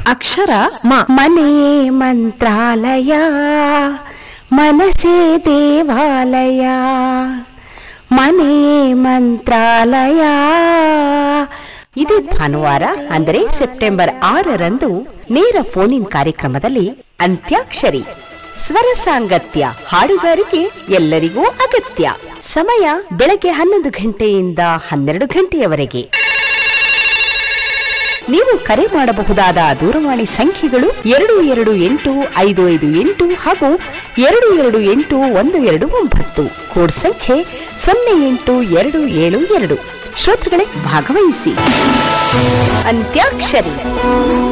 ಅಕ್ಷರ ಮ ಮನೆ ಮಂತ್ರಾಲಯ ಮನಸೇ ದೇವಾಲಯ ಮನೆ ಮಂತ್ರಾಲಯ ಇದೇ ಭಾನುವಾರ ಅಂದರೆ ಸೆಪ್ಟೆಂಬರ್ ಆರರಂದು ನೇರ ಫೋನ್ ಇನ್ ಕಾರ್ಯಕ್ರಮದಲ್ಲಿ ಅಂತ್ಯಾಕ್ಷರಿ ಸ್ವರ ಸಾಂಗತ್ಯ ಹಾಡುಗಾರಿಕೆ ಎಲ್ಲರಿಗೂ ಅಗತ್ಯ ಸಮಯ ಬೆಳಗ್ಗೆ ಹನ್ನೊಂದು ಗಂಟೆಯಿಂದ ಹನ್ನೆರಡು ಗಂಟೆಯವರೆಗೆ ನೀವು ಕರೆ ಮಾಡಬಹುದಾದ ದೂರವಾಣಿ ಸಂಖ್ಯೆಗಳು ಎರಡು ಎರಡು ಎಂಟು ಐದು ಐದು ಎಂಟು ಹಾಗೂ ಎರಡು ಎರಡು ಎಂಟು ಒಂದು ಎರಡು ಒಂಬತ್ತು ಕೋಡ್ ಸಂಖ್ಯೆ ಸೊನ್ನೆ ಎಂಟು ಎರಡು ಏಳು ಎರಡು ಶ್ರೋತೃಗಳೇ ಭಾಗವಹಿಸಿ ಅಂತ್ಯಾಕ್ಷರಿ